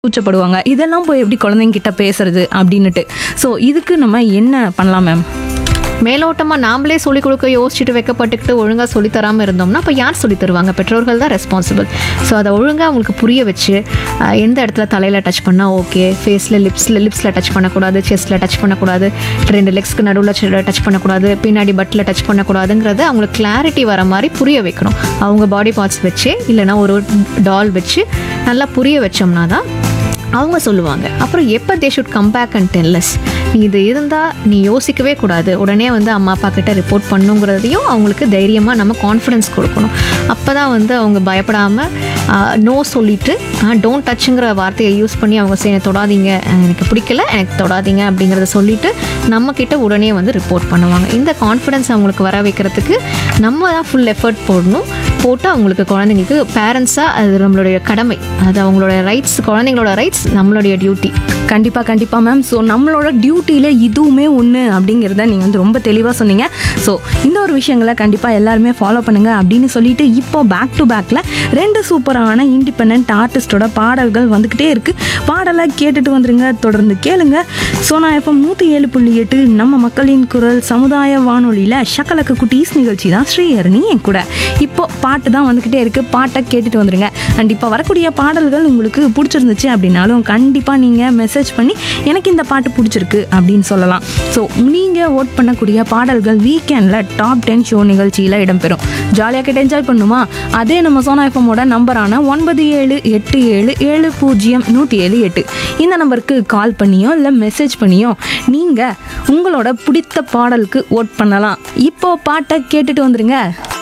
கூச்சப்படுவாங்க இதெல்லாம் போய் எப்படி குழந்தைங்க கிட்ட பேசுறது அப்படின்னுட்டு ஸோ இதுக்கு நம்ம என்ன பண்ணலாம் மேம் மேலோட்டமாக நாமளே சொல்லிக் கொடுக்க யோசிச்சுட்டு வைக்கப்பட்டுக்கிட்டு ஒழுங்காக சொல்லித் தராமல் இருந்தோம்னா அப்போ யார் சொல்லித் தருவாங்க பெற்றோர்கள் தான் ரெஸ்பான்சிபிள் ஸோ அதை ஒழுங்காக அவங்களுக்கு புரிய வச்சு அஹ், எந்த இடத்துல தலையில் டச் பண்ணால் ஓகே ஃபேஸில் லிப்ஸில் லிப்ஸில் டச் பண்ணக்கூடாது செஸ்ட்டில் டச் பண்ணக்கூடாது ரெண்டு லெக்ஸ்க்கு நடுவில் டச் பண்ணக்கூடாது பின்னாடி பட்டில் டச் பண்ணக்கூடாதுங்கிறத அவங்களுக்கு கிளாரிட்டி வர மாதிரி புரிய வைக்கணும் அவங்க பாடி பார்ட்ஸ் வச்சு இல்லைன்னா ஒரு டால் வச்சு நல்லா புரிய வச்சோம்னா தான் அவங்க சொல்லுவாங்க அப்புறம் எப்போ they should come back and tells நீ இது இருந்தால் நீ யோசிக்கவே கூடாது உடனே வந்து அம்மா அப்பா கிட்ட ரிப்போர்ட் பண்ணுங்கிறதையும் அவங்களுக்கு தைரியமாக நம்ம கான்ஃபிடன்ஸ் கொடுக்கணும் அப்போ தான் வந்து அவங்க பயப்படாமல் நோ சொல்லிட்டு டோன்ட் டச்சுங்கிற வார்த்தையை யூஸ் பண்ணி அவங்க சரி என்னை தொடாதீங்க அஹ் எனக்கு பிடிக்கல எனக்கு தொடாதீங்க அப்படிங்கிறத சொல்லிட்டு நம்ம கிட்ட உடனே வந்து ரிப்போர்ட் பண்ணுவாங்க இந்த கான்ஃபிடன்ஸ் அவங்களுக்கு வர வைக்கிறதுக்கு நம்ம தான் ஃபுல் எஃபர்ட் போடணும் போட்டு அவங்களுக்கு குழந்தைங்களுக்கு பேரண்ட்ஸாக அது நம்மளுடைய கடமை அது அவங்களோட ரைட்ஸ் குழந்தைங்களோட ரைட்ஸ் நம்மளுடைய டியூட்டி கண்டிப்பாக கண்டிப்பாக மேம் ஸோ நம்மளோட டியூட்டியில் இதுவுமே ஒன்று அப்படிங்கிறத நீங்கள் வந்து ரொம்ப தெளிவாக சொன்னீங்க ஸோ இந்த ஒரு விஷயங்களை கண்டிப்பாக எல்லாருமே ஃபாலோ பண்ணுங்கள் அப்படின்னு சொல்லிட்டு இப்போ பேக் டு பேக்கில் ரெண்டு சூப்பரான இண்டிபெண்ட் ஆர்டிஸ்டோட பாடல்கள் வந்துக்கிட்டே இருக்குது பாடலை கேட்டுட்டு வந்துருங்க தொடர்ந்து கேளுங்க சோனா எஃப்எம் நூற்றி ஏழு புள்ளி எட்டு நம்ம மக்களின் குரல் சமுதாய வானொலியில் ஷக்கலக்கு குட்டீஸ் நிகழ்ச்சி தான் ஸ்ரீஹரணி என் கூட இப்போ பாட்டு தான் வந்துக்கிட்டே இருக்குது பாட்டை கேட்டுட்டு வந்துருங்க அண்ட் இப்போ வரக்கூடிய பாடல்கள் உங்களுக்கு பிடிச்சிருந்துச்சு அப்படின்னாலும் கண்டிப்பாக நீங்கள் மெசேஜ் பண்ணி எனக்கு இந்த பாட்டு பிடிச்சிருக்கு அப்படின்னு சொல்லலாம் ஸோ நீங்கள் ஓட் பண்ணக்கூடிய பாடல்கள் வீக்கெண்டில் டாப் டென் ஷோ நிகழ்ச்சியில் இடம்பெறும் ஜாலியாக கிட்ட என்ஜாய் பண்ணுமா அதே நம்ம சோனா எஃப்எம்மோட நம்பரான ஒன்பது ஏழு எட்டு ஏழு ஏழு பூஜ்ஜியம் நூற்றி ஏழு எட்டு இந்த நம்பருக்கு கால் பண்ணியோ இல்லை மெசேஜ் பண்ணியோ நீங்கள் உங்களோட பிடித்த பாடலுக்கு ஓட் பண்ணலாம் இப்போ பாட்டை கேட்டுட்டு வந்துருங்க